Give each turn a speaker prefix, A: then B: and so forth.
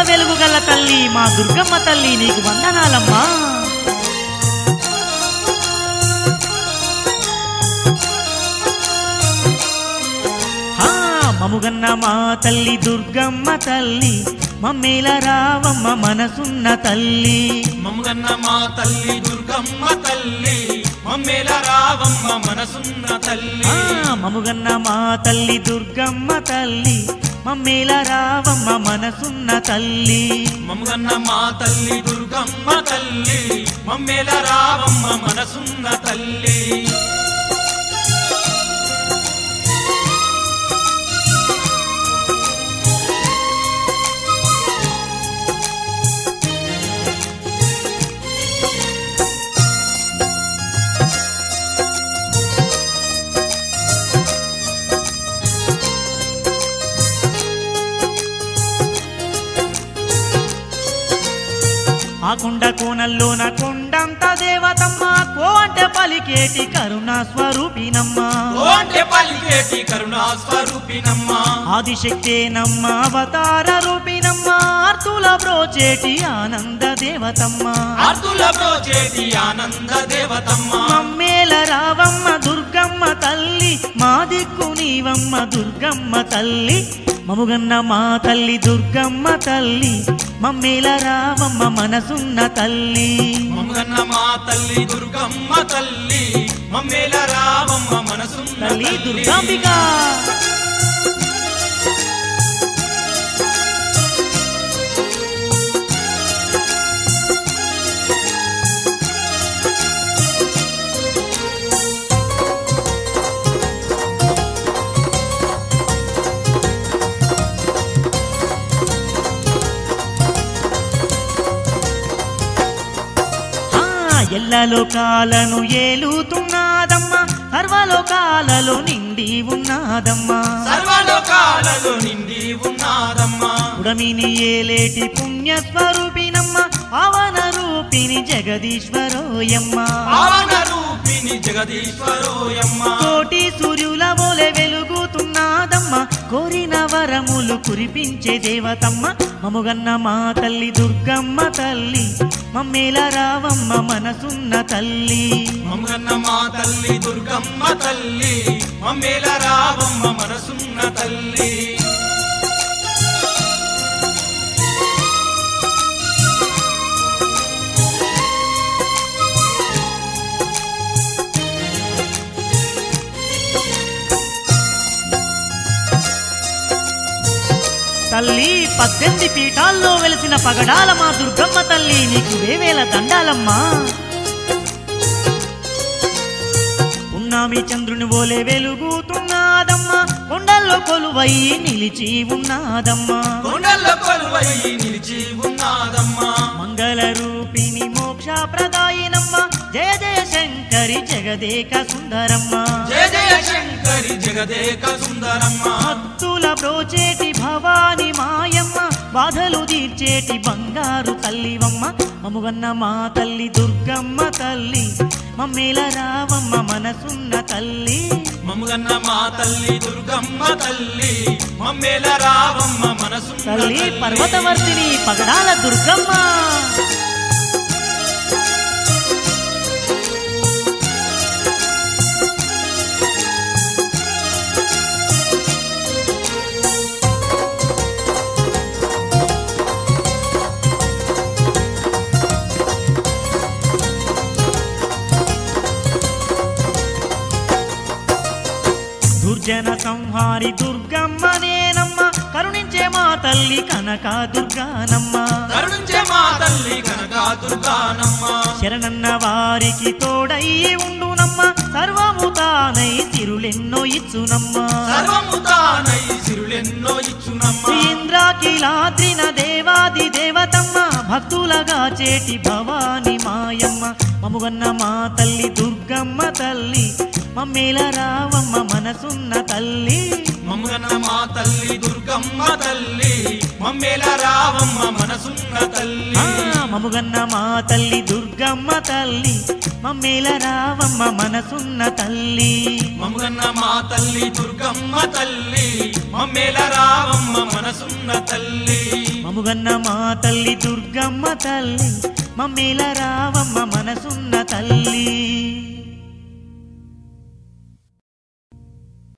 A: వెలుగు గల్ల తల్లి మా దుర్గమ్మ తల్లి నీకు వందనాలమ్మా ఆ, మముగన్న మా తల్లి దుర్గమ్మ తల్లి మమ్మేల రావమ్మ మనసున్న తల్లి
B: మమ్మగన్న మా తల్లి దుర్గమ్మ తల్లి మమ్మేల రావమ్మ మనసున్న తల్లి
A: ఆ, మముగన్న మా తల్లి దుర్గమ్మ తల్లి మమ్మేల రావమ్మ మనసున్న తల్లి
B: మమ్మగన్న మా తల్లి దుర్గమ్మ తల్లి మమ్మేల రావమ్మ మనసున్న తల్లి
A: ఆ కొండ కోనల్లోన కొండంత దేవతమ్మ కో అంటే పలికేటి కరుణా స్వరూపినమ్మ
B: ఓ అంటే పలికేటి కరుణా స్వరూపినమ్మ
A: ఆదిశక్తే నమ్మ అవతార రూపినమ్మ ఆర్తుల బ్రోచేటి ఆనంద దేవతమ్మ
B: ఆర్తుల బ్రోచేటి ఆనంద దేవతమ్మ
A: మమ్మేల రావమ్మ దుర్గమ్మ తల్లి మా దిక్కు నీవమ్మ దుర్గమ్మ తల్లి మముగన్న మా తల్లి దుర్గమ్మ తల్లి మమ్మేల రావమ్మ మనసున్న తల్లి
B: మమ్మగన్న మా తల్లి దుర్గమ్మ తల్లి మమ్మేల రావమ్మ మనసున్న
A: తల్లి
B: తల్లి
A: దుర్గాంబిక ఆ, ఎల్ల లోకాలను ఏలుతున్నదమ్మ సర్వలోకాలలో నిండి ఉన్నదమ్మా
B: సర్వలోకాలలో నిండి ఉన్నాదమ్మా
A: ఉడమిని ఏలేటి పుణ్య స్వరూపినమ్మ పవన రూపిణి జగదీశ్వరోయమ్మ
B: పావన రూపిణి జగదీశ్వరోయమ్మ
A: కోటి సూర్యుల వోలె వెలుగుతున్నదమ్మ కోరిన వరములు కురిపించే దేవతమ్మ మముగన్న మా తల్లి దుర్గమ్మ తల్లి మమ్మేల రావమ్మ మనసున్న తల్లి
B: మమ్మగన్న మా తల్లి దుర్గమ్మ తల్లి మమ్మేల రావమ్మ మనసున్న తల్లి
A: తల్లి పద్దెనిమిది పీఠాల్లో వెలిసిన పగడాల మా దుర్గమ్మ తల్లి నీకు వేవేల దండాలమ్మా ఉన్నామి చంద్రుని ఓలే వెలుగుతున్నదమ్మా కొండల్లో కొలువై నిలిచి ఉన్నదమ్మా
B: కొండల్లో కొలువై నిలిచి ఉన్నాదమ్మా
A: మంగళ రూపిణి మోక్ష ప్రదాయినమ్మ జయ జయ శంకరి జగదేక సుందరమ్మ
B: జయ జయ శంకరి జగదేక సుందరమ్మ
A: భక్తుల బ్రోచేటి భవాని మాయమ్మ బాధలు తీర్చేటి బంగారు తల్లివమ్మ మముగన్న మా తల్లి దుర్గమ్మ తల్లి మమ్మేల రావమ్మ మనసున్న తల్లి
B: మమ్మగన్న మా తల్లి దుర్గమ్మ తల్లి మమ్మేల రావమ్మ మనసున్న
A: తల్లి
B: తల్లి
A: పర్వతవర్తిని పగడాల దుర్గమ్మ దుర్జన సంహారి దుర్గమ్మ నేనమ్మ కరుణించే మా తల్లి కనక దుర్గానమ్మ
B: కరుణించే మా తల్లి కనక దుర్గానమ్మ
A: శరణన్న వారికి తోడయ్యి ఉండునమ్మ సర్వము తానై తిరులెన్నో ఇచ్చునమ్మ
B: సర్వము తానై సిరులెన్నో ఇచ్చునమ్మ
A: ఇంద్రాకిలాద్రిన దేవాది దేవతమ్మ భక్తులగా చేటి భవాని మాయమ్మ మముగన్న మా తల్లి దుర్గమ్మ తల్లి మమ్మేల రావమ్మ మనసున్న తల్లి
B: మమ్మగన్న మా తల్లి దుర్గమ్మ తల్లి మమ్మేల రావమ్మ మనసున్న తల్లి
A: ఆ, మముగన్న మా తల్లి దుర్గమ్మ తల్లి మమ్మేల రావమ్మ మనసున్న తల్లి
B: మమ్మగన్న మా తల్లి దుర్గమ్మ తల్లి మమ్మేల రావమ్మ మనసున్న తల్లి
A: మము మముగన్న మా తల్లి దుర్గమ్మ తల్లి మమ్మేల రావమ్మ మనసున్న తల్లి